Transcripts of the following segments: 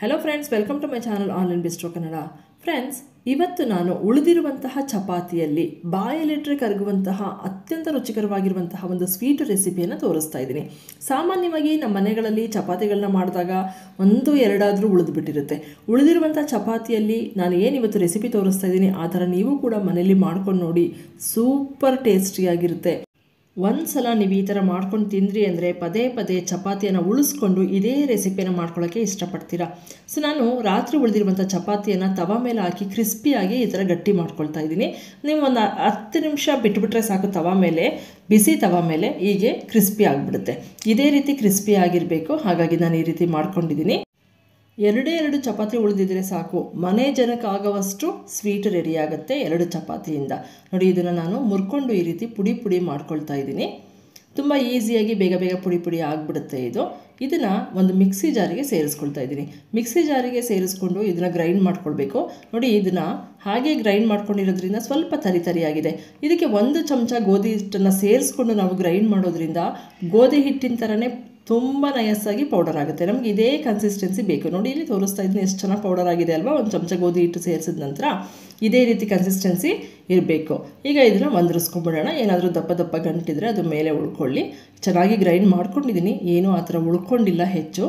hello friends welcome to my channel online bistro Kannada friends ಇವತ್ತು ನಾನು ಉಳಿದಿರುವಂತಹ ಚಪಾತಿಯಲ್ಲಿ ಬಾಯಲ್ಲಿಟ್ಟರೆ ಕರಗುವಂತಹ ಅತ್ಯಂತ ರುಚಿಕರವಾಗಿರುವಂತಹ ಒಂದು ಸ್ವೀಟ್ ರೆಸಿಪಿಯನ್ನು ತೋರಿಸ್ತಾ ಇದ್ದೀನಿ ಸಾಮಾನ್ಯವಾಗಿ ನಮ್ಮ ಮನೆಗಳಲ್ಲಿ ಚಪಾತಿಗಳನ್ನ ಮಾಡಿದಾಗ ಒಂದು ಎರಡಾದರೂ ಉಳಿದು ಬಿಟ್ಟಿರುತ್ತೆ ಉಳಿದಿರುವಂಥ ಚಪಾತಿಯಲ್ಲಿ ನಾನು ಏನು ಇವತ್ತು ರೆಸಿಪಿ ತೋರಿಸ್ತಾ ಇದ್ದೀನಿ ಆ ಥರ ನೀವು ಕೂಡ ಮನೇಲಿ ಮಾಡ್ಕೊಂಡು ನೋಡಿ ಸೂಪರ್ ಟೇಸ್ಟಿಯಾಗಿರುತ್ತೆ ಒಂದು ಸಲ ನೀವು ಈ ಥರ ಮಾಡ್ಕೊಂಡು ತಿಂದ್ರಿ ಅಂದರೆ ಪದೇ ಪದೇ ಚಪಾತಿಯನ್ನು ಉಳಿಸ್ಕೊಂಡು ಇದೇ ರೆಸಿಪಿಯನ್ನು ಮಾಡ್ಕೊಳ್ಳೋಕ್ಕೆ ಇಷ್ಟಪಡ್ತೀರಾ ಸೊ ನಾನು ರಾತ್ರಿ ಉಳಿದಿರುವಂಥ ಚಪಾತಿಯನ್ನು ತವ ಮೇಲೆ ಹಾಕಿ ಕ್ರಿಸ್ಪಿಯಾಗಿ ಈ ಥರ ಗಟ್ಟಿ ಮಾಡ್ಕೊಳ್ತಾ ಇದ್ದೀನಿ ನೀವು ಒಂದು ಹತ್ತು ನಿಮಿಷ ಬಿಟ್ಬಿಟ್ರೆ ಸಾಕು ತವ ಮೇಲೆ ಬಿಸಿ ತವ ಮೇಲೆ ಹೀಗೆ ಕ್ರಿಸ್ಪಿ ಆಗಿಬಿಡುತ್ತೆ ಇದೇ ರೀತಿ ಕ್ರಿಸ್ಪಿ ಆಗಿರಬೇಕು ಹಾಗಾಗಿ ನಾನು ಈ ರೀತಿ ಮಾಡ್ಕೊಂಡಿದ್ದೀನಿ ಎರಡೇ ಎರಡು ಚಪಾತಿ ಉಳಿದಿದ್ರೆ ಸಾಕು ಮನೆ ಜನಕ್ಕಾಗುವಷ್ಟು ಸ್ವೀಟ್ ರೆಡಿ ಆಗುತ್ತೆ ಎರಡು ಚಪಾತಿಯಿಂದ ನೋಡಿ ಇದನ್ನು ನಾನು ಮುರ್ಕೊಂಡು ಈ ರೀತಿ ಪುಡಿ ಪುಡಿ ಮಾಡ್ಕೊಳ್ತಾ ಇದ್ದೀನಿ ತುಂಬ ಈಸಿಯಾಗಿ ಬೇಗ ಬೇಗ ಪುಡಿ ಪುಡಿ ಆಗಿಬಿಡುತ್ತೆ ಇದು ಇದನ್ನು ಒಂದು ಮಿಕ್ಸಿ ಜಾರಿಗೆ ಸೇರಿಸ್ಕೊಳ್ತಾ ಇದ್ದೀನಿ ಮಿಕ್ಸಿ ಜಾರಿಗೆ ಸೇರಿಸ್ಕೊಂಡು ಇದನ್ನು ಗ್ರೈಂಡ್ ಮಾಡ್ಕೊಳ್ಬೇಕು ನೋಡಿ ಇದನ್ನು ಹಾಗೆ ಗ್ರೈಂಡ್ ಮಾಡ್ಕೊಂಡಿರೋದ್ರಿಂದ ಸ್ವಲ್ಪ ತರಿ ತರಿಯಾಗಿದೆ ಇದಕ್ಕೆ ಒಂದು ಚಮಚ ಗೋಧಿ ಹಿಟ್ಟನ್ನು ಸೇರಿಸ್ಕೊಂಡು ನಾವು ಗ್ರೈಂಡ್ ಮಾಡೋದ್ರಿಂದ ಗೋಧಿ ಹಿಟ್ಟಿನ ಥರನೇ ತುಂಬ ನಯಸ್ಸಾಗಿ ಪೌಡರ್ ಆಗುತ್ತೆ ನಮಗೆ ಇದೇ ಕನ್ಸಿಸ್ಟೆನ್ಸಿ ಬೇಕು ನೋಡಿ ಇಲ್ಲಿ ತೋರಿಸ್ತಾ ಇದ್ದೀನಿ ಎಷ್ಟು ಚೆನ್ನಾಗಿ ಪೌಡರ್ ಆಗಿದೆ ಅಲ್ವಾ ಒಂದು ಚಮಚ ಗೋಧಿ ಹಿಟ್ಟು ಸೇರಿಸಿದ ನಂತರ ಇದೇ ರೀತಿ ಕನ್ಸಿಸ್ಟೆನ್ಸಿ ಇರಬೇಕು ಈಗ ಇದನ್ನು ಒಂದರಿಸ್ಕೊಂಬಿಡೋಣ ಏನಾದರೂ ದಪ್ಪ ದಪ್ಪ ಗಂಟಿದ್ರೆ ಅದು ಮೇಲೆ ಉಳ್ಕೊಳ್ಳಿ ಚೆನ್ನಾಗಿ ಗ್ರೈಂಡ್ ಮಾಡ್ಕೊಂಡಿದ್ದೀನಿ ಏನೂ ಆ ಥರ ಉಳ್ಕೊಂಡಿಲ್ಲ ಹೆಚ್ಚು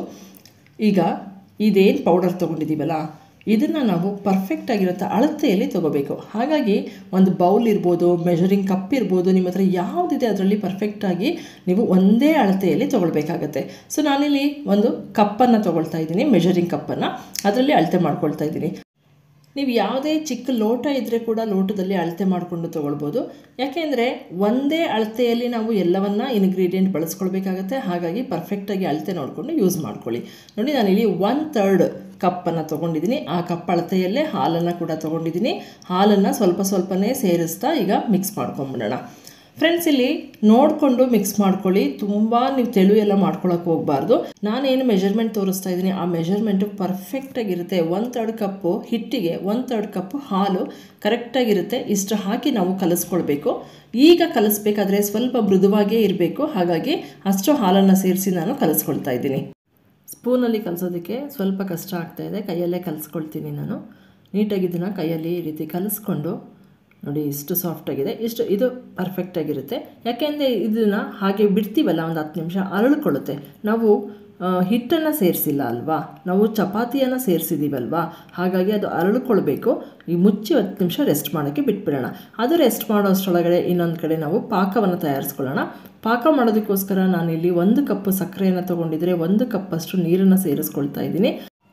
ಈಗ ಇದೇನು ಪೌಡರ್ ತೊಗೊಂಡಿದ್ದೀವಲ್ಲ ಇದನ್ನು ನಾವು ಪರ್ಫೆಕ್ಟ್ ಆಗಿರೋಂಥ ಅಳತೆಯಲ್ಲಿ ತೊಗೋಬೇಕು ಹಾಗಾಗಿ ಒಂದು ಬೌಲ್ ಇರ್ಬೋದು ಮೆಷರಿಂಗ್ ಕಪ್ ಇರ್ಬೋದು ನಿಮ್ಮ ಹತ್ರ ಯಾವುದಿದೆ ಅದರಲ್ಲಿ ಪರ್ಫೆಕ್ಟಾಗಿ ನೀವು ಒಂದೇ ಅಳತೆಯಲ್ಲಿ ತೊಗೊಳ್ಬೇಕಾಗತ್ತೆ ಸೊ ನಾನಿಲ್ಲಿ ಒಂದು ಕಪ್ಪನ್ನು ತೊಗೊಳ್ತಾ ಇದ್ದೀನಿ ಮೆಷರಿಂಗ್ ಕಪ್ಪನ್ನು ಅದರಲ್ಲಿ ಅಳತೆ ಮಾಡ್ಕೊಳ್ತಾ ಇದ್ದೀನಿ ನೀವು ಯಾವುದೇ ಚಿಕ್ಕ ಲೋಟ ಇದ್ದರೆ ಕೂಡ ಲೋಟದಲ್ಲಿ ಅಳತೆ ಮಾಡಿಕೊಂಡು ತೊಗೊಳ್ಬೋದು ಯಾಕೆಂದರೆ ಒಂದೇ ಅಳತೆಯಲ್ಲಿ ನಾವು ಎಲ್ಲವನ್ನ ಇನ್ಗ್ರೀಡಿಯೆಂಟ್ ಬಳಸ್ಕೊಳ್ಬೇಕಾಗತ್ತೆ ಹಾಗಾಗಿ ಪರ್ಫೆಕ್ಟಾಗಿ ಅಳತೆ ನೋಡಿಕೊಂಡು ಯೂಸ್ ಮಾಡ್ಕೊಳ್ಳಿ ನೋಡಿ ನಾನಿಲ್ಲಿ ಒನ್ ತರ್ಡ್ ಕಪ್ಪನ್ನು ತೊಗೊಂಡಿದ್ದೀನಿ ಆ ಕಪ್ ಅಳತೆಯಲ್ಲೇ ಹಾಲನ್ನು ಕೂಡ ತೊಗೊಂಡಿದ್ದೀನಿ ಹಾಲನ್ನು ಸ್ವಲ್ಪ ಸ್ವಲ್ಪನೇ ಸೇರಿಸ್ತಾ ಈಗ ಮಿಕ್ಸ್ ಮಾಡ್ಕೊಂಬಿಡೋಣ ಫ್ರೆಂಡ್ಸ್ ಇಲ್ಲಿ ನೋಡಿಕೊಂಡು ಮಿಕ್ಸ್ ಮಾಡ್ಕೊಳ್ಳಿ ತುಂಬ ನೀವು ತೆಳು ಎಲ್ಲ ಮಾಡ್ಕೊಳಕ್ಕೆ ಹೋಗಬಾರ್ದು ನಾನೇನು ಮೆಜರ್ಮೆಂಟ್ ತೋರಿಸ್ತಾ ಇದ್ದೀನಿ ಆ ಮೆಜರ್ಮೆಂಟು ಪರ್ಫೆಕ್ಟಾಗಿರುತ್ತೆ ಒನ್ ತರ್ಡ್ ಕಪ್ಪು ಹಿಟ್ಟಿಗೆ ಒನ್ ತರ್ಡ್ ಕಪ್ಪು ಹಾಲು ಕರೆಕ್ಟಾಗಿರುತ್ತೆ ಇಷ್ಟು ಹಾಕಿ ನಾವು ಕಲಿಸ್ಕೊಳ್ಬೇಕು ಈಗ ಕಲಿಸ್ಬೇಕಾದ್ರೆ ಸ್ವಲ್ಪ ಮೃದುವಾಗೇ ಇರಬೇಕು ಹಾಗಾಗಿ ಅಷ್ಟು ಹಾಲನ್ನು ಸೇರಿಸಿ ನಾನು ಕಲಿಸ್ಕೊಳ್ತಾ ಇದ್ದೀನಿ ಸ್ಪೂನಲ್ಲಿ ಕಲಿಸೋದಕ್ಕೆ ಸ್ವಲ್ಪ ಕಷ್ಟ ಆಗ್ತಾಯಿದೆ ಕೈಯಲ್ಲೇ ಕಲಿಸ್ಕೊಳ್ತೀನಿ ನಾನು ನೀಟಾಗಿ ಇದನ್ನು ಕೈಯಲ್ಲಿ ಈ ರೀತಿ ಕಲಿಸ್ಕೊಂಡು ನೋಡಿ ಇಷ್ಟು ಸಾಫ್ಟಾಗಿದೆ ಇಷ್ಟು ಇದು ಪರ್ಫೆಕ್ಟಾಗಿರುತ್ತೆ ಯಾಕೆಂದರೆ ಇದನ್ನು ಹಾಗೆ ಬಿಡ್ತೀವಲ್ಲ ಒಂದು ಹತ್ತು ನಿಮಿಷ ಅರಳ್ಕೊಳ್ಳುತ್ತೆ ನಾವು ಹಿಟ್ಟನ್ನು ಸೇರಿಸಿಲ್ಲ ಅಲ್ವಾ ನಾವು ಚಪಾತಿಯನ್ನು ಸೇರಿಸಿದ್ದೀವಲ್ವಾ ಹಾಗಾಗಿ ಅದು ಅರಳ್ಕೊಳ್ಬೇಕು ಈ ಮುಚ್ಚಿ ಹತ್ತು ನಿಮಿಷ ರೆಸ್ಟ್ ಮಾಡೋಕ್ಕೆ ಬಿಟ್ಬಿಡೋಣ ಅದು ರೆಸ್ಟ್ ಮಾಡೋ ಅಷ್ಟರೊಳಗಡೆ ಇನ್ನೊಂದು ಕಡೆ ನಾವು ಪಾಕವನ್ನು ತಯಾರಿಸ್ಕೊಳ್ಳೋಣ ಪಾಕ ಮಾಡೋದಕ್ಕೋಸ್ಕರ ನಾನಿಲ್ಲಿ ಒಂದು ಕಪ್ಪು ಸಕ್ಕರೆಯನ್ನು ತೊಗೊಂಡಿದ್ರೆ ಒಂದು ಕಪ್ಪಷ್ಟು ನೀರನ್ನು ಸೇರಿಸ್ಕೊಳ್ತಾ ಇದ್ದೀನಿ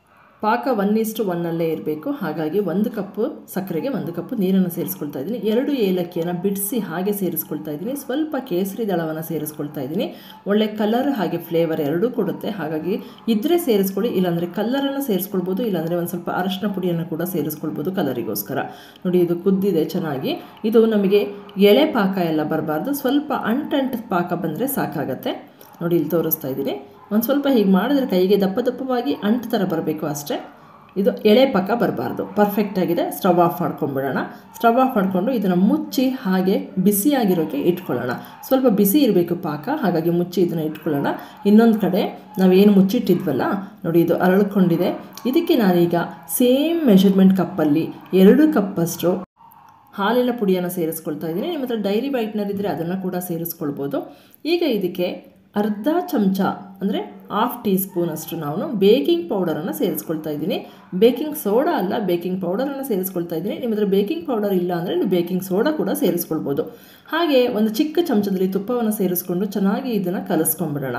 ಪಾಕ ಒನ್ ಇಸ್ಟು ಒನ್ನಲ್ಲೇ ಇರಬೇಕು ಹಾಗಾಗಿ ಒಂದು ಕಪ್ಪು ಸಕ್ಕರೆಗೆ ಒಂದು ಕಪ್ಪು ನೀರನ್ನು ಸೇರಿಸ್ಕೊಳ್ತಾ ಇದ್ದೀನಿ ಎರಡು ಏಲಕ್ಕಿಯನ್ನು ಬಿಡಿಸಿ ಹಾಗೆ ಸೇರಿಸ್ಕೊಳ್ತಾ ಇದ್ದೀನಿ ಸ್ವಲ್ಪ ಕೇಸರಿ ದಳವನ್ನು ಸೇರಿಸ್ಕೊಳ್ತಾ ಇದ್ದೀನಿ ಒಳ್ಳೆ ಕಲರ್ ಹಾಗೆ ಫ್ಲೇವರ್ ಎರಡೂ ಕೊಡುತ್ತೆ ಹಾಗಾಗಿ ಇದ್ದರೆ ಸೇರಿಸ್ಕೊಳ್ಳಿ ಇಲ್ಲಾಂದರೆ ಕಲ್ಲರನ್ನು ಸೇರಿಸ್ಕೊಳ್ಬೋದು ಇಲ್ಲಾಂದರೆ ಒಂದು ಸ್ವಲ್ಪ ಅರಶಿನ ಪುಡಿಯನ್ನು ಕೂಡ ಸೇರಿಸ್ಕೊಳ್ಬೋದು ಕಲರಿಗೋಸ್ಕರ ನೋಡಿ ಇದು ಕುದ್ದಿದೆ ಚೆನ್ನಾಗಿ ಇದು ನಮಗೆ ಎಳೆ ಪಾಕ ಎಲ್ಲ ಬರಬಾರ್ದು ಸ್ವಲ್ಪ ಅಂಟಂಟ್ ಪಾಕ ಬಂದರೆ ಸಾಕಾಗತ್ತೆ ನೋಡಿ ಇಲ್ಲಿ ತೋರಿಸ್ತಾ ಇದ್ದೀನಿ ಒಂದು ಸ್ವಲ್ಪ ಹೀಗೆ ಮಾಡಿದ್ರೆ ಕೈಗೆ ದಪ್ಪ ದಪ್ಪವಾಗಿ ಅಂಟು ಥರ ಬರಬೇಕು ಅಷ್ಟೇ ಇದು ಎಳೆ ಪಕ್ಕ ಬರಬಾರ್ದು ಪರ್ಫೆಕ್ಟಾಗಿದೆ ಸ್ಟವ್ ಆಫ್ ಮಾಡ್ಕೊಂಬಿಡೋಣ ಸ್ಟವ್ ಆಫ್ ಮಾಡಿಕೊಂಡು ಇದನ್ನು ಮುಚ್ಚಿ ಹಾಗೆ ಬಿಸಿಯಾಗಿರೋಕ್ಕೆ ಇಟ್ಕೊಳ್ಳೋಣ ಸ್ವಲ್ಪ ಬಿಸಿ ಇರಬೇಕು ಪಾಕ ಹಾಗಾಗಿ ಮುಚ್ಚಿ ಇದನ್ನು ಇಟ್ಕೊಳ್ಳೋಣ ಇನ್ನೊಂದು ಕಡೆ ನಾವೇನು ಮುಚ್ಚಿಟ್ಟಿದ್ವಲ್ಲ ನೋಡಿ ಇದು ಅರಳ್ಕೊಂಡಿದೆ ಇದಕ್ಕೆ ನಾನೀಗ ಸೇಮ್ ಮೆಷರ್ಮೆಂಟ್ ಕಪ್ಪಲ್ಲಿ ಎರಡು ಕಪ್ಪಷ್ಟು ಹಾಲಿನ ಪುಡಿಯನ್ನು ಸೇರಿಸ್ಕೊಳ್ತಾ ಇದ್ದೀನಿ ನಿಮ್ಮ ಹತ್ರ ಡೈರಿ ವೈಟ್ನರ್ ಇದ್ದರೆ ಅದನ್ನು ಕೂಡ ಸೇರಿಸ್ಕೊಳ್ಬೋದು ಈಗ ಇದಕ್ಕೆ ಅರ್ಧ ಚಮಚ ಅಂದರೆ ಹಾಫ್ ಟೀ ಸ್ಪೂನಷ್ಟು ನಾನು ಬೇಕಿಂಗ್ ಪೌಡರನ್ನು ಸೇರಿಸ್ಕೊಳ್ತಾ ಇದ್ದೀನಿ ಬೇಕಿಂಗ್ ಸೋಡಾ ಅಲ್ಲ ಬೇಕಿಂಗ್ ಪೌಡರನ್ನು ಸೇರಿಸ್ಕೊಳ್ತಾ ಇದ್ದೀನಿ ನಿಮ್ಮ ಹತ್ರ ಬೇಕಿಂಗ್ ಪೌಡರ್ ಇಲ್ಲ ಅಂದರೆ ನೀವು ಬೇಕಿಂಗ್ ಸೋಡಾ ಕೂಡ ಸೇರಿಸ್ಕೊಳ್ಬೋದು ಹಾಗೆ ಒಂದು ಚಿಕ್ಕ ಚಮಚದಲ್ಲಿ ತುಪ್ಪವನ್ನು ಸೇರಿಸ್ಕೊಂಡು ಚೆನ್ನಾಗಿ ಇದನ್ನು ಕಲಿಸ್ಕೊಂಬಿಡೋಣ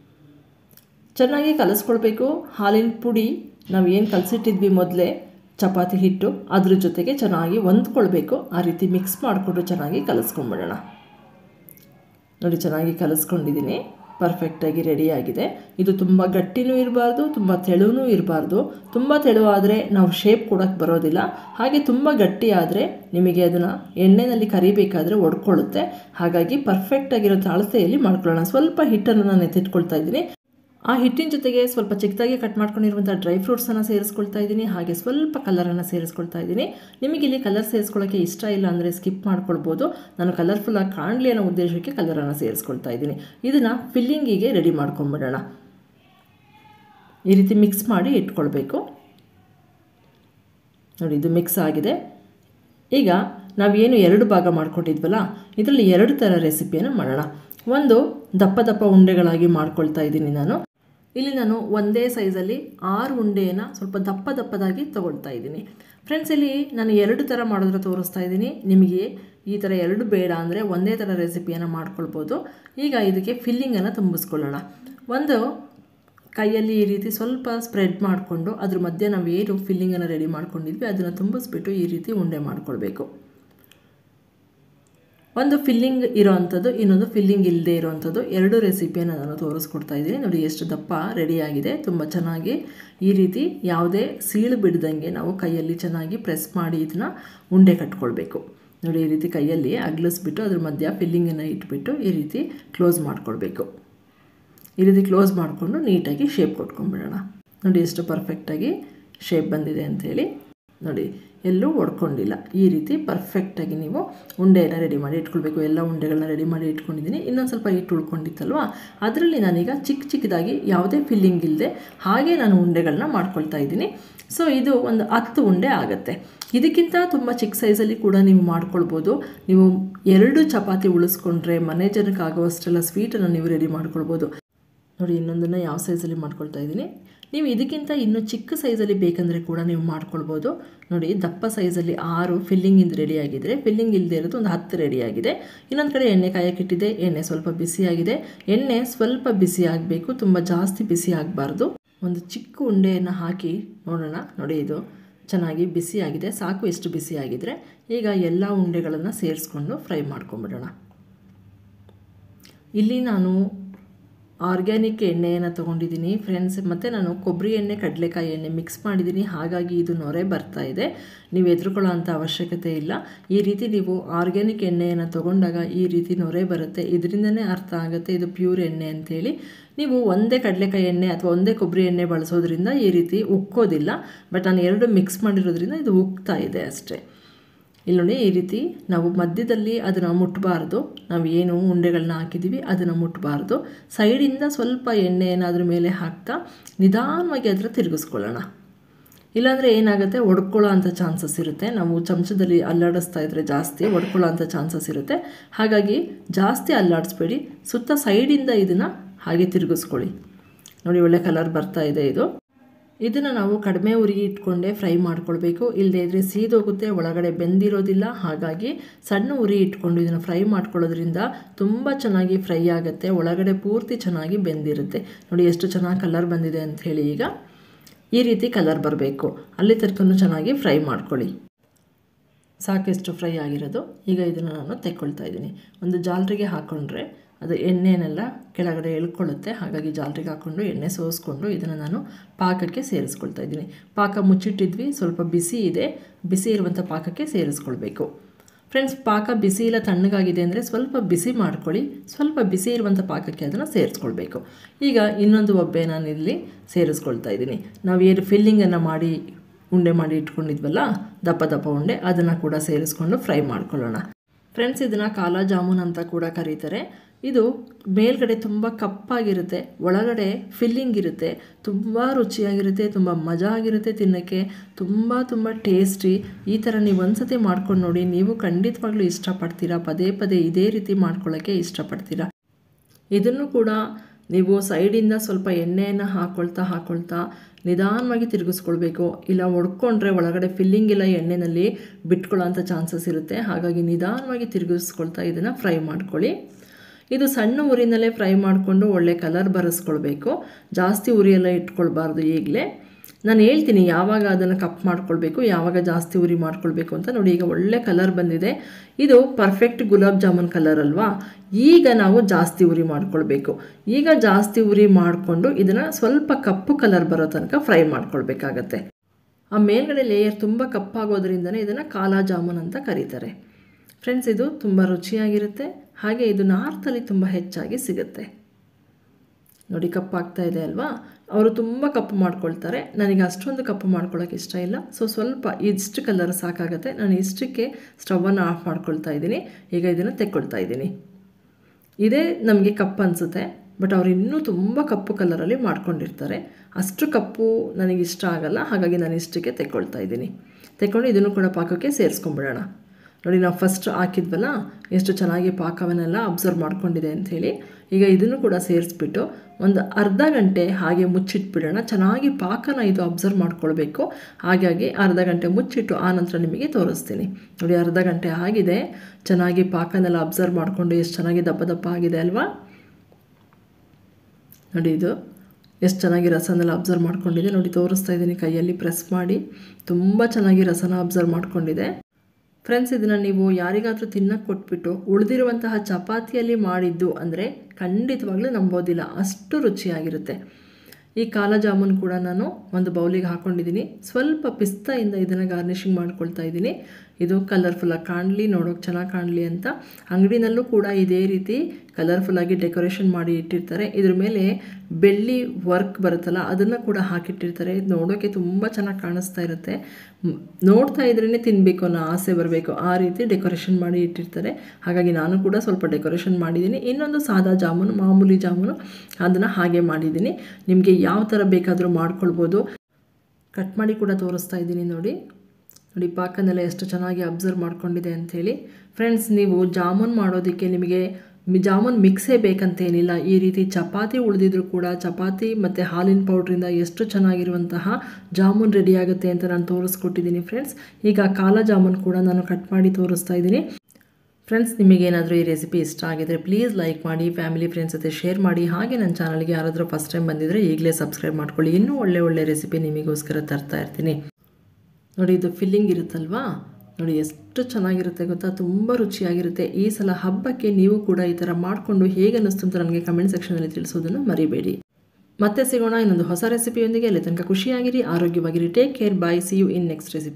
ಚೆನ್ನಾಗಿ ಕಲಿಸ್ಕೊಳ್ಬೇಕು ಹಾಲಿನ ಪುಡಿ ನಾವು ಏನು ಕಲಸಿಟ್ಟಿದ್ವಿ ಮೊದಲೇ ಚಪಾತಿ ಹಿಟ್ಟು ಅದ್ರ ಜೊತೆಗೆ ಚೆನ್ನಾಗಿ ಹೊಂದ್ಕೊಳ್ಬೇಕು ಆ ರೀತಿ ಮಿಕ್ಸ್ ಮಾಡಿಕೊಂಡು ಚೆನ್ನಾಗಿ ಕಲಿಸ್ಕೊಂಬಿಡೋಣ ನೋಡಿ ಚೆನ್ನಾಗಿ ಕಲಿಸ್ಕೊಂಡಿದ್ದೀನಿ ಪರ್ಫೆಕ್ಟಾಗಿ ರೆಡಿಯಾಗಿದೆ ಇದು ತುಂಬ ಗಟ್ಟಿನೂ ಇರಬಾರ್ದು ತುಂಬ ತೆಳುವೂ ಇರಬಾರ್ದು ತುಂಬ ತೆಳುವಾದರೆ ನಾವು ಶೇಪ್ ಕೊಡೋಕ್ಕೆ ಬರೋದಿಲ್ಲ ಹಾಗೆ ತುಂಬ ಗಟ್ಟಿ ಆದರೆ ನಿಮಗೆ ಅದನ್ನು ಎಣ್ಣೆಯಲ್ಲಿ ಕರಿಬೇಕಾದ್ರೆ ಒಡ್ಕೊಳ್ಳುತ್ತೆ ಹಾಗಾಗಿ ಪರ್ಫೆಕ್ಟಾಗಿರೋ ಅಳತೆಯಲ್ಲಿ ಮಾಡ್ಕೊಳ್ಳೋಣ ಸ್ವಲ್ಪ ಹಿಟ್ಟನ್ನು ನಾನು ಎತ್ತಿಟ್ಕೊಳ್ತಾ ಇದ್ದೀನಿ ಆ ಹಿಟ್ಟಿನ ಜೊತೆಗೆ ಸ್ವಲ್ಪ ಚಿಕ್ಕದಾಗಿ ಕಟ್ ಮಾಡ್ಕೊಂಡಿರುವಂಥ ಡ್ರೈ ಫ್ರೂಟ್ಸನ್ನು ಸೇರಿಸ್ಕೊಳ್ತಾ ಇದ್ದೀನಿ ಹಾಗೆ ಸ್ವಲ್ಪ ಕಲರನ್ನು ಸೇರಿಸ್ಕೊಳ್ತಾ ಇದ್ದೀನಿ ನಿಮಗೆ ಇಲ್ಲಿ ಕಲರ್ ಸೇರಿಸ್ಕೊಳ್ಳೋಕ್ಕೆ ಇಷ್ಟ ಇಲ್ಲ ಅಂದರೆ ಸ್ಕಿಪ್ ಮಾಡ್ಕೊಳ್ಬೋದು ನಾನು ಕಲರ್ಫುಲ್ಲಾಗಿ ಕಾಣಲಿ ಅನ್ನೋ ಉದ್ದೇಶಕ್ಕೆ ಕಲರನ್ನು ಸೇರಿಸ್ಕೊಳ್ತಾ ಇದ್ದೀನಿ ಇದನ್ನು ಫಿಲ್ಲಿಂಗಿಗೆ ರೆಡಿ ಮಾಡ್ಕೊಂಬಿಡೋಣ ಈ ರೀತಿ ಮಿಕ್ಸ್ ಮಾಡಿ ಇಟ್ಕೊಳ್ಬೇಕು ನೋಡಿ ಇದು ಮಿಕ್ಸ್ ಆಗಿದೆ ಈಗ ನಾವೇನು ಎರಡು ಭಾಗ ಮಾಡ್ಕೊಂಡಿದ್ವಲ್ಲ ಇದರಲ್ಲಿ ಎರಡು ಥರ ರೆಸಿಪಿಯನ್ನು ಮಾಡೋಣ ಒಂದು ದಪ್ಪ ದಪ್ಪ ಉಂಡೆಗಳಾಗಿ ಮಾಡ್ಕೊಳ್ತಾ ಇದ್ದೀನಿ ನಾನು ಇಲ್ಲಿ ನಾನು ಒಂದೇ ಸೈಜಲ್ಲಿ ಆರು ಉಂಡೆಯನ್ನು ಸ್ವಲ್ಪ ದಪ್ಪ ದಪ್ಪದಾಗಿ ತಗೊಳ್ತಾ ಇದ್ದೀನಿ ಫ್ರೆಂಡ್ಸ್ ಇಲ್ಲಿ ನಾನು ಎರಡು ಥರ ಮಾಡೋದ್ರ ತೋರಿಸ್ತಾ ಇದ್ದೀನಿ ನಿಮಗೆ ಈ ಥರ ಎರಡು ಬೇಡ ಅಂದರೆ ಒಂದೇ ಥರ ರೆಸಿಪಿಯನ್ನು ಮಾಡ್ಕೊಳ್ಬೋದು ಈಗ ಇದಕ್ಕೆ ಫಿಲ್ಲಿಂಗನ್ನು ತುಂಬಿಸ್ಕೊಳ್ಳೋಣ ಒಂದು ಕೈಯಲ್ಲಿ ಈ ರೀತಿ ಸ್ವಲ್ಪ ಸ್ಪ್ರೆಡ್ ಮಾಡಿಕೊಂಡು ಅದ್ರ ಮಧ್ಯೆ ನಾವು ಏನು ಫಿಲ್ಲಿಂಗನ್ನು ರೆಡಿ ಮಾಡ್ಕೊಂಡಿದ್ವಿ ಅದನ್ನು ತುಂಬಿಸ್ಬಿಟ್ಟು ಈ ರೀತಿ ಉಂಡೆ ಮಾಡ್ಕೊಳ್ಬೇಕು ಒಂದು ಫಿಲ್ಲಿಂಗ್ ಇರೋವಂಥದ್ದು ಇನ್ನೊಂದು ಫಿಲ್ಲಿಂಗ್ ಇಲ್ಲದೆ ಇರೋವಂಥದ್ದು ಎರಡು ರೆಸಿಪಿಯನ್ನು ನಾನು ತೋರಿಸ್ಕೊಡ್ತಾ ಇದ್ದೀನಿ ನೋಡಿ ಎಷ್ಟು ದಪ್ಪ ರೆಡಿಯಾಗಿದೆ ತುಂಬ ಚೆನ್ನಾಗಿ ಈ ರೀತಿ ಯಾವುದೇ ಸೀಳು ಬಿಡ್ದಂಗೆ ನಾವು ಕೈಯಲ್ಲಿ ಚೆನ್ನಾಗಿ ಪ್ರೆಸ್ ಮಾಡಿ ಇದನ್ನ ಉಂಡೆ ಕಟ್ಕೊಳ್ಬೇಕು ನೋಡಿ ಈ ರೀತಿ ಕೈಯಲ್ಲಿ ಅಗ್ಲಿಸ್ಬಿಟ್ಟು ಅದ್ರ ಮಧ್ಯ ಫಿಲ್ಲಿಂಗನ್ನು ಇಟ್ಬಿಟ್ಟು ಈ ರೀತಿ ಕ್ಲೋಸ್ ಮಾಡ್ಕೊಳ್ಬೇಕು ಈ ರೀತಿ ಕ್ಲೋಸ್ ಮಾಡಿಕೊಂಡು ನೀಟಾಗಿ ಶೇಪ್ ಕೊಟ್ಕೊಂಡ್ಬಿಡೋಣ ನೋಡಿ ಎಷ್ಟು ಪರ್ಫೆಕ್ಟಾಗಿ ಶೇಪ್ ಬಂದಿದೆ ಅಂಥೇಳಿ ನೋಡಿ ಎಲ್ಲೂ ಒಡ್ಕೊಂಡಿಲ್ಲ ಈ ರೀತಿ ಪರ್ಫೆಕ್ಟಾಗಿ ನೀವು ಉಂಡೆಯನ್ನು ರೆಡಿ ಮಾಡಿ ಇಟ್ಕೊಳ್ಬೇಕು ಎಲ್ಲ ಉಂಡೆಗಳನ್ನ ರೆಡಿ ಮಾಡಿ ಇಟ್ಕೊಂಡಿದ್ದೀನಿ ಇನ್ನೊಂದು ಸ್ವಲ್ಪ ಹಿಟ್ಟು ಉಳ್ಕೊಂಡಿತ್ತಲ್ವ ಅದರಲ್ಲಿ ನಾನೀಗ ಚಿಕ್ಕ ಚಿಕ್ಕದಾಗಿ ಯಾವುದೇ ಫಿಲ್ಲಿಂಗ್ ಇಲ್ಲದೆ ಹಾಗೆ ನಾನು ಉಂಡೆಗಳನ್ನ ಮಾಡ್ಕೊಳ್ತಾ ಇದ್ದೀನಿ ಸೊ ಇದು ಒಂದು ಹತ್ತು ಉಂಡೆ ಆಗುತ್ತೆ ಇದಕ್ಕಿಂತ ತುಂಬ ಚಿಕ್ಕ ಸೈಜಲ್ಲಿ ಕೂಡ ನೀವು ಮಾಡ್ಕೊಳ್ಬೋದು ನೀವು ಎರಡು ಚಪಾತಿ ಉಳಿಸ್ಕೊಂಡ್ರೆ ಮನೆ ಜನಕ್ಕೆ ಆಗುವಷ್ಟೆಲ್ಲ ಸ್ವೀಟನ್ನು ನೀವು ರೆಡಿ ಮಾಡ್ಕೊಳ್ಬೋದು ನೋಡಿ ಇನ್ನೊಂದನ್ನು ಯಾವ ಸೈಜಲ್ಲಿ ಮಾಡ್ಕೊಳ್ತಾ ಇದ್ದೀನಿ ನೀವು ಇದಕ್ಕಿಂತ ಇನ್ನೂ ಚಿಕ್ಕ ಸೈಜಲ್ಲಿ ಬೇಕಂದರೆ ಕೂಡ ನೀವು ಮಾಡ್ಕೊಳ್ಬೋದು ನೋಡಿ ದಪ್ಪ ಸೈಜಲ್ಲಿ ಆರು ಫಿಲ್ಲಿಂಗಿಂದ ರೆಡಿಯಾಗಿದ್ದರೆ ಫಿಲ್ಲಿಂಗ್ ಇಲ್ಲದೆ ಇರೋದು ಒಂದು ಹತ್ತು ರೆಡಿಯಾಗಿದೆ ಇನ್ನೊಂದು ಕಡೆ ಎಣ್ಣೆ ಕಾಯಕ್ಕಿಟ್ಟಿದೆ ಎಣ್ಣೆ ಸ್ವಲ್ಪ ಬಿಸಿಯಾಗಿದೆ ಎಣ್ಣೆ ಸ್ವಲ್ಪ ಬಿಸಿ ಆಗಬೇಕು ತುಂಬ ಜಾಸ್ತಿ ಬಿಸಿ ಆಗಬಾರ್ದು ಒಂದು ಚಿಕ್ಕ ಉಂಡೆಯನ್ನು ಹಾಕಿ ನೋಡೋಣ ನೋಡಿ ಇದು ಚೆನ್ನಾಗಿ ಬಿಸಿಯಾಗಿದೆ ಸಾಕು ಎಷ್ಟು ಬಿಸಿಯಾಗಿದ್ದರೆ ಈಗ ಎಲ್ಲ ಉಂಡೆಗಳನ್ನು ಸೇರಿಸ್ಕೊಂಡು ಫ್ರೈ ಮಾಡ್ಕೊಂಬಿಡೋಣ ಇಲ್ಲಿ ನಾನು ಆರ್ಗ್ಯಾನಿಕ್ ಎಣ್ಣೆಯನ್ನು ತೊಗೊಂಡಿದ್ದೀನಿ ಫ್ರೆಂಡ್ಸ್ ಮತ್ತು ನಾನು ಕೊಬ್ಬರಿ ಎಣ್ಣೆ ಕಡಲೆಕಾಯಿ ಎಣ್ಣೆ ಮಿಕ್ಸ್ ಮಾಡಿದ್ದೀನಿ ಹಾಗಾಗಿ ಇದು ನೊರೆ ಬರ್ತಾ ಇದೆ ನೀವು ಎದುರುಕೊಳ್ಳೋ ಅಂಥ ಅವಶ್ಯಕತೆ ಇಲ್ಲ ಈ ರೀತಿ ನೀವು ಆರ್ಗ್ಯಾನಿಕ್ ಎಣ್ಣೆಯನ್ನು ತೊಗೊಂಡಾಗ ಈ ರೀತಿ ನೊರೆ ಬರುತ್ತೆ ಇದರಿಂದನೇ ಅರ್ಥ ಆಗುತ್ತೆ ಇದು ಪ್ಯೂರ್ ಎಣ್ಣೆ ಅಂಥೇಳಿ ನೀವು ಒಂದೇ ಕಡಲೆಕಾಯಿ ಎಣ್ಣೆ ಅಥವಾ ಒಂದೇ ಕೊಬ್ಬರಿ ಎಣ್ಣೆ ಬಳಸೋದ್ರಿಂದ ಈ ರೀತಿ ಉಕ್ಕೋದಿಲ್ಲ ಬಟ್ ನಾನು ಎರಡು ಮಿಕ್ಸ್ ಮಾಡಿರೋದ್ರಿಂದ ಇದು ಉಕ್ತಾ ಇದೆ ಅಷ್ಟೇ ಇಲ್ಲಿ ನೋಡಿ ಈ ರೀತಿ ನಾವು ಮಧ್ಯದಲ್ಲಿ ಅದನ್ನು ಮುಟ್ಟಬಾರ್ದು ನಾವು ಏನು ಉಂಡೆಗಳನ್ನ ಹಾಕಿದ್ದೀವಿ ಅದನ್ನು ಮುಟ್ಟಬಾರ್ದು ಸೈಡಿಂದ ಸ್ವಲ್ಪ ಎಣ್ಣೆ ಏನಾದ್ರ ಮೇಲೆ ಹಾಕ್ತಾ ನಿಧಾನವಾಗಿ ಅದರ ತಿರುಗಿಸ್ಕೊಳ್ಳೋಣ ಇಲ್ಲಾಂದರೆ ಏನಾಗುತ್ತೆ ಒಡ್ಕೊಳ್ಳೋ ಅಂಥ ಚಾನ್ಸಸ್ ಇರುತ್ತೆ ನಾವು ಚಮಚದಲ್ಲಿ ಅಲ್ಲಾಡಿಸ್ತಾ ಇದ್ದರೆ ಜಾಸ್ತಿ ಒಡ್ಕೊಳ್ಳೋ ಅಂಥ ಚಾನ್ಸಸ್ ಇರುತ್ತೆ ಹಾಗಾಗಿ ಜಾಸ್ತಿ ಅಲ್ಲಾಡಿಸ್ಬೇಡಿ ಸುತ್ತ ಸೈಡಿಂದ ಇದನ್ನು ಹಾಗೆ ತಿರುಗಿಸ್ಕೊಳ್ಳಿ ನೋಡಿ ಒಳ್ಳೆ ಕಲರ್ ಬರ್ತಾ ಇದೆ ಇದು ಇದನ್ನು ನಾವು ಕಡಿಮೆ ಉರಿ ಇಟ್ಕೊಂಡೇ ಫ್ರೈ ಮಾಡ್ಕೊಳ್ಬೇಕು ಇಲ್ಲದೇ ಇದ್ದರೆ ಸೀದೋಗುತ್ತೆ ಒಳಗಡೆ ಬೆಂದಿರೋದಿಲ್ಲ ಹಾಗಾಗಿ ಸಣ್ಣ ಉರಿ ಇಟ್ಕೊಂಡು ಇದನ್ನು ಫ್ರೈ ಮಾಡ್ಕೊಳ್ಳೋದ್ರಿಂದ ತುಂಬ ಚೆನ್ನಾಗಿ ಫ್ರೈ ಆಗುತ್ತೆ ಒಳಗಡೆ ಪೂರ್ತಿ ಚೆನ್ನಾಗಿ ಬೆಂದಿರುತ್ತೆ ನೋಡಿ ಎಷ್ಟು ಚೆನ್ನಾಗಿ ಕಲರ್ ಬಂದಿದೆ ಅಂತ ಹೇಳಿ ಈಗ ಈ ರೀತಿ ಕಲರ್ ಬರಬೇಕು ಅಲ್ಲಿ ತನಕನೂ ಚೆನ್ನಾಗಿ ಫ್ರೈ ಮಾಡ್ಕೊಳ್ಳಿ ಸಾಕೆಷ್ಟು ಫ್ರೈ ಆಗಿರೋದು ಈಗ ಇದನ್ನು ನಾನು ತೆಕ್ಕೊಳ್ತಾ ಇದ್ದೀನಿ ಒಂದು ಜಾಲರಿಗೆ ಹಾಕ್ಕೊಂಡ್ರೆ ಅದು ಎಣ್ಣೆನೆಲ್ಲ ಕೆಳಗಡೆ ಎಳ್ಕೊಳ್ಳುತ್ತೆ ಹಾಗಾಗಿ ಜಾಲರಿಗೆ ಹಾಕ್ಕೊಂಡು ಎಣ್ಣೆ ಸೋಸ್ಕೊಂಡು ಇದನ್ನು ನಾನು ಪಾಕಕ್ಕೆ ಸೇರಿಸ್ಕೊಳ್ತಾ ಇದ್ದೀನಿ ಪಾಕ ಮುಚ್ಚಿಟ್ಟಿದ್ವಿ ಸ್ವಲ್ಪ ಬಿಸಿ ಇದೆ ಬಿಸಿ ಇರುವಂಥ ಪಾಕಕ್ಕೆ ಸೇರಿಸ್ಕೊಳ್ಬೇಕು ಫ್ರೆಂಡ್ಸ್ ಪಾಕ ಬಿಸಿ ಇಲ್ಲ ತಣ್ಣಗಾಗಿದೆ ಅಂದರೆ ಸ್ವಲ್ಪ ಬಿಸಿ ಮಾಡ್ಕೊಳ್ಳಿ ಸ್ವಲ್ಪ ಬಿಸಿ ಇರುವಂಥ ಪಾಕಕ್ಕೆ ಅದನ್ನು ಸೇರಿಸ್ಕೊಳ್ಬೇಕು ಈಗ ಇನ್ನೊಂದು ಒಬ್ಬೆ ನಾನು ಇಲ್ಲಿ ಸೇರಿಸ್ಕೊಳ್ತಾ ಇದ್ದೀನಿ ನಾವು ಏನು ಫಿಲ್ಲಿಂಗನ್ನು ಮಾಡಿ ಉಂಡೆ ಮಾಡಿ ಇಟ್ಕೊಂಡಿದ್ವಲ್ಲ ದಪ್ಪ ದಪ್ಪ ಉಂಡೆ ಅದನ್ನು ಕೂಡ ಸೇರಿಸ್ಕೊಂಡು ಫ್ರೈ ಮಾಡ್ಕೊಳ್ಳೋಣ ಫ್ರೆಂಡ್ಸ್ ಇದನ್ನು ಕಾಲಾ ಜಾಮೂನ್ ಅಂತ ಕೂಡ ಕರೀತಾರೆ ಇದು ಮೇಲ್ಗಡೆ ತುಂಬ ಕಪ್ಪಾಗಿರುತ್ತೆ ಒಳಗಡೆ ಫಿಲ್ಲಿಂಗ್ ಇರುತ್ತೆ ತುಂಬ ರುಚಿಯಾಗಿರುತ್ತೆ ತುಂಬ ಮಜಾ ಆಗಿರುತ್ತೆ ತಿನ್ನೋಕ್ಕೆ ತುಂಬ ತುಂಬ ಟೇಸ್ಟಿ ಈ ಥರ ನೀವು ಒಂದ್ಸತಿ ಮಾಡ್ಕೊಂಡು ನೋಡಿ ನೀವು ಖಂಡಿತವಾಗ್ಲೂ ಇಷ್ಟಪಡ್ತೀರಾ ಪದೇ ಪದೇ ಇದೇ ರೀತಿ ಮಾಡ್ಕೊಳ್ಳೋಕ್ಕೆ ಇಷ್ಟಪಡ್ತೀರಾ ಇದನ್ನು ಕೂಡ ನೀವು ಸೈಡಿಂದ ಸ್ವಲ್ಪ ಎಣ್ಣೆಯನ್ನು ಹಾಕ್ಕೊಳ್ತಾ ಹಾಕ್ಕೊಳ್ತಾ ನಿಧಾನವಾಗಿ ತಿರುಗಿಸ್ಕೊಳ್ಬೇಕು ಇಲ್ಲ ಒಡ್ಕೊಂಡ್ರೆ ಒಳಗಡೆ ಫಿಲ್ಲಿಂಗ್ ಇಲ್ಲ ಎಣ್ಣೆಯಲ್ಲಿ ಬಿಟ್ಕೊಳ್ಳೋಂಥ ಚಾನ್ಸಸ್ ಇರುತ್ತೆ ಹಾಗಾಗಿ ನಿಧಾನವಾಗಿ ತಿರುಗಿಸ್ಕೊಳ್ತಾ ಇದನ್ನು ಫ್ರೈ ಮಾಡ್ಕೊಳ್ಳಿ ಇದು ಸಣ್ಣ ಉರಿನಲ್ಲೇ ಫ್ರೈ ಮಾಡಿಕೊಂಡು ಒಳ್ಳೆ ಕಲರ್ ಬರೆಸ್ಕೊಳ್ಬೇಕು ಜಾಸ್ತಿ ಉರಿಯೆಲ್ಲ ಇಟ್ಕೊಳ್ಬಾರ್ದು ಈಗಲೇ ನಾನು ಹೇಳ್ತೀನಿ ಯಾವಾಗ ಅದನ್ನು ಕಪ್ ಮಾಡ್ಕೊಳ್ಬೇಕು ಯಾವಾಗ ಜಾಸ್ತಿ ಉರಿ ಮಾಡ್ಕೊಳ್ಬೇಕು ಅಂತ ನೋಡಿ ಈಗ ಒಳ್ಳೆ ಕಲರ್ ಬಂದಿದೆ ಇದು ಪರ್ಫೆಕ್ಟ್ ಗುಲಾಬ್ ಜಾಮೂನ್ ಕಲರ್ ಅಲ್ವಾ ಈಗ ನಾವು ಜಾಸ್ತಿ ಉರಿ ಮಾಡ್ಕೊಳ್ಬೇಕು ಈಗ ಜಾಸ್ತಿ ಉರಿ ಮಾಡಿಕೊಂಡು ಇದನ್ನು ಸ್ವಲ್ಪ ಕಪ್ಪು ಕಲರ್ ಬರೋ ತನಕ ಫ್ರೈ ಮಾಡ್ಕೊಳ್ಬೇಕಾಗತ್ತೆ ಆ ಮೇಲ್ಗಡೆ ಲೇಯರ್ ತುಂಬ ಕಪ್ಪಾಗೋದ್ರಿಂದನೇ ಇದನ್ನು ಕಾಲಾ ಜಾಮೂನ್ ಅಂತ ಕರೀತಾರೆ ಫ್ರೆಂಡ್ಸ್ ಇದು ತುಂಬ ರುಚಿಯಾಗಿರುತ್ತೆ ಹಾಗೆ ಇದು ನಾರ್ತಲ್ಲಿ ತುಂಬ ಹೆಚ್ಚಾಗಿ ಸಿಗುತ್ತೆ ನೋಡಿ ಕಪ್ಪಾಗ್ತಾ ಇದೆ ಅಲ್ವಾ ಅವರು ತುಂಬ ಕಪ್ಪು ಮಾಡ್ಕೊಳ್ತಾರೆ ನನಗೆ ಅಷ್ಟೊಂದು ಕಪ್ಪು ಮಾಡ್ಕೊಳ್ಳೋಕೆ ಇಷ್ಟ ಇಲ್ಲ ಸೊ ಸ್ವಲ್ಪ ಇಷ್ಟು ಕಲರ್ ಸಾಕಾಗುತ್ತೆ ನಾನು ಇಷ್ಟಕ್ಕೆ ಸ್ಟವನ್ನು ಆಫ್ ಮಾಡ್ಕೊಳ್ತಾ ಇದ್ದೀನಿ ಈಗ ಇದನ್ನು ತೆಕ್ಕೊಳ್ತಾ ಇದ್ದೀನಿ ಇದೇ ನಮಗೆ ಕಪ್ಪು ಅನಿಸುತ್ತೆ ಬಟ್ ಅವ್ರು ಇನ್ನೂ ತುಂಬ ಕಪ್ಪು ಕಲರಲ್ಲಿ ಮಾಡ್ಕೊಂಡಿರ್ತಾರೆ ಅಷ್ಟು ಕಪ್ಪು ನನಗೆ ಇಷ್ಟ ಆಗಲ್ಲ ಹಾಗಾಗಿ ನಾನು ಇಷ್ಟಕ್ಕೆ ತೆಕ್ಕೊಳ್ತಾ ಇದ್ದೀನಿ ತೆಕ್ಕೊಂಡು ಇದನ್ನು ಕೂಡ ಪಾಕಕ್ಕೆ ಸೇರಿಸ್ಕೊಂಬಿಡೋಣ ನೋಡಿ ನಾವು ಫಸ್ಟ್ ಹಾಕಿದ್ವಲ್ಲ ಎಷ್ಟು ಚೆನ್ನಾಗಿ ಪಾಕವನ್ನೆಲ್ಲ ಅಬ್ಸರ್ವ್ ಮಾಡ್ಕೊಂಡಿದೆ ಅಂಥೇಳಿ ಈಗ ಇದನ್ನು ಕೂಡ ಸೇರಿಸ್ಬಿಟ್ಟು ಒಂದು ಅರ್ಧ ಗಂಟೆ ಹಾಗೆ ಮುಚ್ಚಿಟ್ಬಿಡೋಣ ಚೆನ್ನಾಗಿ ಪಾಕನ ಇದು ಅಬ್ಸರ್ವ್ ಮಾಡ್ಕೊಳ್ಬೇಕು ಹಾಗಾಗಿ ಅರ್ಧ ಗಂಟೆ ಮುಚ್ಚಿಟ್ಟು ಆನಂತರ ನಿಮಗೆ ತೋರಿಸ್ತೀನಿ ನೋಡಿ ಅರ್ಧ ಗಂಟೆ ಆಗಿದೆ ಚೆನ್ನಾಗಿ ಪಾಕನೆಲ್ಲ ಅಬ್ಸರ್ವ್ ಮಾಡಿಕೊಂಡು ಎಷ್ಟು ಚೆನ್ನಾಗಿ ದಪ್ಪ ದಪ್ಪ ಆಗಿದೆ ಅಲ್ವಾ ನೋಡಿ ಇದು ಎಷ್ಟು ಚೆನ್ನಾಗಿ ರಸನೆಲ್ಲ ಅಬ್ಸರ್ವ್ ಮಾಡ್ಕೊಂಡಿದೆ ನೋಡಿ ತೋರಿಸ್ತಾ ಇದ್ದೀನಿ ಕೈಯಲ್ಲಿ ಪ್ರೆಸ್ ಮಾಡಿ ತುಂಬ ಚೆನ್ನಾಗಿ ರಸನ ಅಬ್ಸರ್ವ್ ಮಾಡ್ಕೊಂಡಿದೆ ಫ್ರೆಂಡ್ಸ್ ಇದನ್ನು ನೀವು ಯಾರಿಗಾದರೂ ತಿನ್ನಕ್ಕೆ ಕೊಟ್ಬಿಟ್ಟು ಉಳಿದಿರುವಂತಹ ಚಪಾತಿಯಲ್ಲಿ ಮಾಡಿದ್ದು ಅಂದರೆ ಖಂಡಿತವಾಗ್ಲೂ ನಂಬೋದಿಲ್ಲ ಅಷ್ಟು ರುಚಿಯಾಗಿರುತ್ತೆ ಈ ಕಾಲ ಜಾಮೂನ್ ಕೂಡ ನಾನು ಒಂದು ಬೌಲಿಗೆ ಹಾಕ್ಕೊಂಡಿದ್ದೀನಿ ಸ್ವಲ್ಪ ಪಿಸ್ತಾಯಿಂದ ಇದನ್ನು ಗಾರ್ನಿಷಿಂಗ್ ಮಾಡ್ಕೊಳ್ತಾ ಇದ್ದೀನಿ ಇದು ಕಲರ್ಫುಲ್ಲಾಗಿ ಕಾಣಲಿ ನೋಡೋಕೆ ಚೆನ್ನಾಗಿ ಕಾಣಲಿ ಅಂತ ಅಂಗಡಿನಲ್ಲೂ ಕೂಡ ಇದೇ ರೀತಿ ಕಲರ್ಫುಲ್ಲಾಗಿ ಡೆಕೋರೇಷನ್ ಮಾಡಿ ಇಟ್ಟಿರ್ತಾರೆ ಇದ್ರ ಮೇಲೆ ಬೆಳ್ಳಿ ವರ್ಕ್ ಬರುತ್ತಲ್ಲ ಅದನ್ನು ಕೂಡ ಹಾಕಿಟ್ಟಿರ್ತಾರೆ ಇದು ನೋಡೋಕ್ಕೆ ತುಂಬ ಚೆನ್ನಾಗಿ ಕಾಣಿಸ್ತಾ ಇರುತ್ತೆ ನೋಡ್ತಾ ಇದ್ರೇ ತಿನ್ನಬೇಕು ಅನ್ನೋ ಆಸೆ ಬರಬೇಕು ಆ ರೀತಿ ಡೆಕೋರೇಷನ್ ಮಾಡಿ ಇಟ್ಟಿರ್ತಾರೆ ಹಾಗಾಗಿ ನಾನು ಕೂಡ ಸ್ವಲ್ಪ ಡೆಕೋರೇಷನ್ ಮಾಡಿದ್ದೀನಿ ಇನ್ನೊಂದು ಸಾದಾ ಜಾಮೂನು ಮಾಮೂಲಿ ಜಾಮೂನು ಅದನ್ನು ಹಾಗೆ ಮಾಡಿದ್ದೀನಿ ನಿಮಗೆ ಯಾವ ಥರ ಬೇಕಾದರೂ ಮಾಡ್ಕೊಳ್ಬೋದು ಕಟ್ ಮಾಡಿ ಕೂಡ ತೋರಿಸ್ತಾ ಇದ್ದೀನಿ ನೋಡಿ ನೋಡಿ ಪಾಕನೆಲ್ಲ ಎಷ್ಟು ಚೆನ್ನಾಗಿ ಅಬ್ಸರ್ವ್ ಮಾಡ್ಕೊಂಡಿದೆ ಅಂಥೇಳಿ ಫ್ರೆಂಡ್ಸ್ ನೀವು ಜಾಮೂನ್ ಮಾಡೋದಕ್ಕೆ ನಿಮಗೆ ಜಾಮೂನ್ ಮಿಕ್ಸೇ ಬೇಕಂತೇನಿಲ್ಲ ಈ ರೀತಿ ಚಪಾತಿ ಉಳಿದಿದ್ರು ಕೂಡ ಚಪಾತಿ ಮತ್ತು ಹಾಲಿನ ಪೌಡ್ರಿಂದ ಎಷ್ಟು ಚೆನ್ನಾಗಿರುವಂತಹ ಜಾಮೂನ್ ರೆಡಿ ಆಗುತ್ತೆ ಅಂತ ನಾನು ತೋರಿಸ್ಕೊಟ್ಟಿದ್ದೀನಿ ಫ್ರೆಂಡ್ಸ್ ಈಗ ಕಾಲ ಜಾಮೂನ್ ಕೂಡ ನಾನು ಕಟ್ ಮಾಡಿ ತೋರಿಸ್ತಾ ಇದ್ದೀನಿ ಫ್ರೆಂಡ್ಸ್ ನಿಮಗೇನಾದರೂ ಈ ರೆಸಿಪಿ ಇಷ್ಟ ಆಗಿದರೆ ಪ್ಲೀಸ್ ಲೈಕ್ ಮಾಡಿ ಫ್ಯಾಮಿಲಿ ಫ್ರೆಂಡ್ಸ್ ಜೊತೆ ಶೇರ್ ಮಾಡಿ ಹಾಗೆ ನನ್ನ ಚಾನಲ್ಗೆ ಯಾರಾದರೂ ಫಸ್ಟ್ ಟೈಮ್ ಬಂದಿದ್ದರೆ ಈಗಲೇ ಸಬ್ಸ್ಕ್ರೈಬ್ ಮಾಡ್ಕೊಳ್ಳಿ ಇನ್ನೂ ಒಳ್ಳೆ ಒಳ್ಳೆ ರೆಸಿಪಿ ನಿಮಗೋಸ್ಕರ ತರ್ತಾ ಇರ್ತೀನಿ ನೋಡಿ ಇದು ಫಿಲ್ಲಿಂಗ್ ಇರುತ್ತಲ್ವಾ ನೋಡಿ ಎಷ್ಟು ಚೆನ್ನಾಗಿರುತ್ತೆ ಗೊತ್ತಾ ತುಂಬ ರುಚಿಯಾಗಿರುತ್ತೆ ಈ ಸಲ ಹಬ್ಬಕ್ಕೆ ನೀವು ಕೂಡ ಈ ಥರ ಮಾಡಿಕೊಂಡು ಹೇಗೆ ಅನ್ನಿಸ್ತು ಅಂತ ನನಗೆ ಕಮೆಂಟ್ ಸೆಕ್ಷನಲ್ಲಿ ತಿಳಿಸೋದನ್ನು ಮರಿಬೇಡಿ ಮತ್ತೆ ಸಿಗೋಣ ಇನ್ನೊಂದು ಹೊಸ ರೆಸಿಪಿಯೊಂದಿಗೆ ಅಲ್ಲಿ ತನಕ ಖುಷಿಯಾಗಿರಿ ಆರೋಗ್ಯವಾಗಿರಿ take care bye see you in next recipe